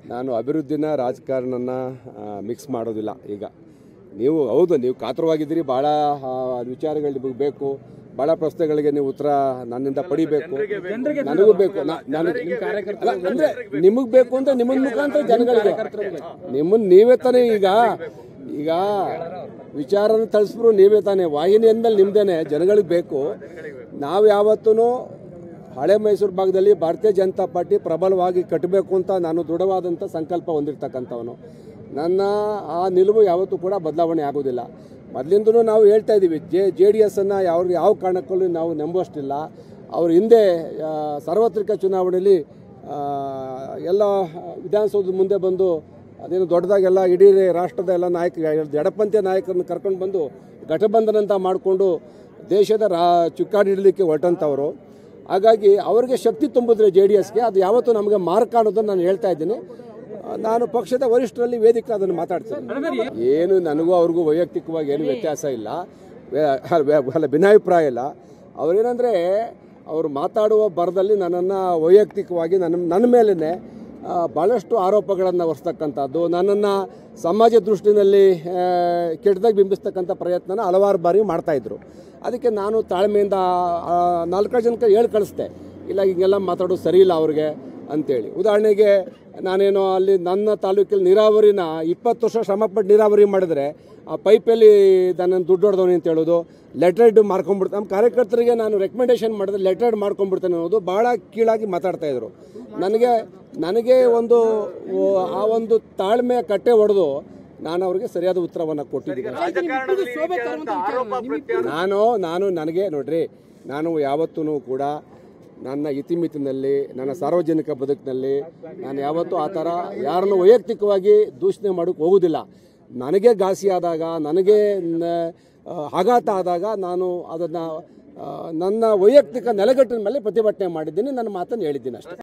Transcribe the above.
ನಾನು ಅಭಿವೃದ್ಧಿನ ರಾಜಕಾರಣನ ಮಿಕ್ಸ್ ಮಾಡೋದಿಲ್ಲ ಈಗ ನೀವು ಹೌದು ನೀವು ಕಾತರವಾಗಿದ್ದೀರಿ ಭಾಳ ಆ, ವಿಚಾರಗಳು ನಿಮಗೆ ಬೇಕು ಭಾಳ ಪ್ರಶ್ನೆಗಳಿಗೆ ನೀವು ಉತ್ತರ ನನ್ನಿಂದ ಪಡಿಬೇಕು ನನಗೂ ಬೇಕು ನಾ- ನಾನು ಅಲ್ಲ, ಅಂದ್ರೆ ನಿಮಗೆ ಬೇಕು ಅಂದ್ರೆ ನಿಮ್ಮನ್ನ ಮುಖಾಂತರ ಜನಗಳಿಗೆ ನಿಮ್ಮನ್ನ ನೀವೇ ತಾನೇ ಈಗ ಈಗ ವಿಚಾರನ ತಳಿಸ್ಬಿರು ನೀವೇ ತಾನೇ ವಾಹಿನಿ ಅಂದಮೇಲೆ ನಿಮ್ದೇನೆ ಜನಗಳಿಗೆ ಬೇಕು ನಾವು ಯಾವತ್ತೂ ಹಳೆ ಮೈಸೂರು ಭಾಗದಲ್ಲಿ ಭಾರತೀಯ ಜನತಾ ಪಾರ್ಟಿ ಪ್ರಬಲವಾಗಿ ಕಟ್ಟಬೇಕು ಅಂತ ನಾನು ದೃಢವಾದಂಥ ಸಂಕಲ್ಪ ಹೊಂದಿರತಕ್ಕಂಥವನು ನನ್ನ ಆ ನಿಲುವು ಯಾವತ್ತೂ ಕೂಡ ಬದಲಾವಣೆ ಆಗೋದಿಲ್ಲ ಮೊದಲಿಂದನೂ ನಾವು ಹೇಳ್ತಾ ಇದ್ದೀವಿ ಜೆ ಜೆ ಡಿ ಎಸ್ಸನ್ನು ಯಾವ ಯಾವ ಕಾರಣಕ್ಕೂ ನಾವು ನಂಬುವಷ್ಟಿಲ್ಲ ಅವ್ರ ಹಿಂದೆ ಆ, ಸಾರ್ವತ್ರಿಕ ಚುನಾವಣೆಯಲ್ಲಿ ಆ, ಎಲ್ಲ ವಿಧಾನಸೌಧದ ಮುಂದೆ ಬಂದು ಅದೇನು ದೊಡ್ಡದಾಗೆಲ್ಲ ಇಡೀ ರಾಷ್ಟ್ರದ ಎಲ್ಲ ನಾಯಕ ಎಡಪಂಥೀಯ ನಾಯಕರನ್ನು ಕರ್ಕೊಂಡು ಬಂದು ಘಟಬಂಧನ ಅಂತ ಮಾಡಿಕೊಂಡು ದೇಶದ ರಾ ಚುಕ್ಕಾಣಿ ಹಿಡಲಿಕ್ಕೆ ಹೊರಟಂಥವರು ಹಾಗಾಗಿ ಅವರಿಗೆ ಶಕ್ತಿ ತುಂಬಿದ್ರೆ ಜೆ ಡಿ ಎಸ್ಗೆ ಅದು ಯಾವತ್ತೂ ನಮಗೆ ಮಾರ್ಕ್ ಅನ್ನೋದನ್ನು ನಾನು ಹೇಳ್ತಾ ಇದ್ದೀನಿ ಆ, ನಾನು ಪಕ್ಷದ ವರಿಷ್ಠರಲ್ಲಿ ವೇದಿಕೆ ಅದನ್ನು ಮಾತಾಡ್ತೀನಿ ಏನು ನನಗೂ ಅವ್ರಿಗೂ ವೈಯಕ್ತಿಕವಾಗಿ ಏನು ವ್ಯತ್ಯಾಸ ಇಲ್ಲ ವೇ- ಅಲ್ಲ, ಅಲ್ಲ ಭಿನ್ನಾಭಿಪ್ರಾಯ ಇಲ್ಲ ಅವ್ರೇನಂದರೆ ಅವರು ಮಾತಾಡುವ ಬರದಲ್ಲಿ ನನ್ನನ್ನು ವೈಯಕ್ತಿಕವಾಗಿ ನನ್ನ ನನ್ನ ಮೇಲೇ ಭಾಳಷ್ಟು ಆರೋಪಗಳನ್ನು ಹೊರಿಸ್ತಕ್ಕಂಥದ್ದು ನನ್ನನ್ನು ಸಮಾಜ ದೃಷ್ಟಿನಲ್ಲಿ ಆ, ಕೆಟ್ಟದಾಗಿ ಬಿಂಬಿಸ್ತಕ್ಕಂಥ ಪ್ರಯತ್ನನ ಹಲವಾರು ಬಾರಿ ಮಾಡ್ತಾಯಿದ್ರು ಅದಕ್ಕೆ ನಾನು ತಾಳ್ಮೆಯಿಂದ ಆ, ನಾಲ್ಕಾರು ಜನಕ್ಕೆ ಹೇಳಿ ಕಳಿಸ್ದೆ ಇಲ್ಲ ಹಿಂಗೆಲ್ಲ ಮಾತಾಡೋದು ಸರಿ ಇಲ್ಲ ಅವ್ರಿಗೆ ಅಂತೇಳಿ ಉದಾಹರಣೆಗೆ ನಾನೇನೋ ಅಲ್ಲಿ ನನ್ನ ತಾಲೂಕಲ್ಲಿ ನೀರಾವರಿನ ಇಪ್ಪತ್ತು ವರ್ಷ ಶ್ರಮಪಟ್ಟು ನೀರಾವರಿ ಮಾಡಿದ್ರೆ ಆ ಪೈಪಲ್ಲಿ ನನ್ನನ್ನು ದುಡ್ಡು ಹೊಡೆದವನಿ ಅಂತ ಹೇಳೋದು ಲೆಟರ್ಡ್ ಮಾಡ್ಕೊಂಡ್ಬಿಡ್ತಾರೆ ನಮ್ಮ ಕಾರ್ಯಕರ್ತರಿಗೆ ನಾನು ರೆಕಮೆಂಡೇಶನ್ ಮಾಡಿದ್ರೆ ಲೆಟರ್ಡ್ ಮಾಡ್ಕೊಂಡ್ಬಿಡ್ತೇನೆ ಅನ್ನೋದು ಭಾಳ ಕೀಳಾಗಿ ಮಾತಾಡ್ತಾ ಇದ್ರು ನನಗೆ ನನಗೆ ಒಂದು ಓ, ಆ ಒಂದು ತಾಳ್ಮೆಯ ಕಟ್ಟೆ ಹೊಡೆದು ನಾನು ಅವ್ರಿಗೆ ಸರಿಯಾದ ಉತ್ತರವನ್ನು ಕೊಟ್ಟಿದ್ದೀನಿ ರಾಜಕಾರಣದಲ್ಲಿ ಈ ರೀತಿಯಾದಂಥ ಆರೋಪ ಪ್ರತ್ಯಾರೋಪ ನಾನು ನಾನು ನನಗೆ ನೋಡ್ರಿ ನಾನು ಯಾವತ್ತೂ ಕೂಡ ನನ್ನ ಇತಿಮಿತಿನಲ್ಲಿ ನನ್ನ ಸಾರ್ವಜನಿಕ ಬದುಕಿನಲ್ಲಿ ನಾನು ಯಾವತ್ತೂ ಆ ಥರ ಯಾರನ್ನು ವೈಯಕ್ತಿಕವಾಗಿ ದೂಷಣೆ ಮಾಡೋಕ್ಕೆ ಹೋಗೋದಿಲ್ಲ ನನಗೆ ಘಾಸಿ ಆದಾಗ ನನಗೆ ನ- ಆ, ಆಘಾತ ಆದಾಗ ನಾನು ಅದನ್ನು ನನ್ನ ವೈಯಕ್ತಿಕ ನೆಲೆಗಟ್ಟಿನ ಮೇಲೆ ಪ್ರತಿಭಟನೆ ಮಾಡಿದ್ದೀನಿ ನನ್ನ ಮಾತನ್ನು ಹೇಳಿದ್ದೀನಿ ಅಷ್ಟೇ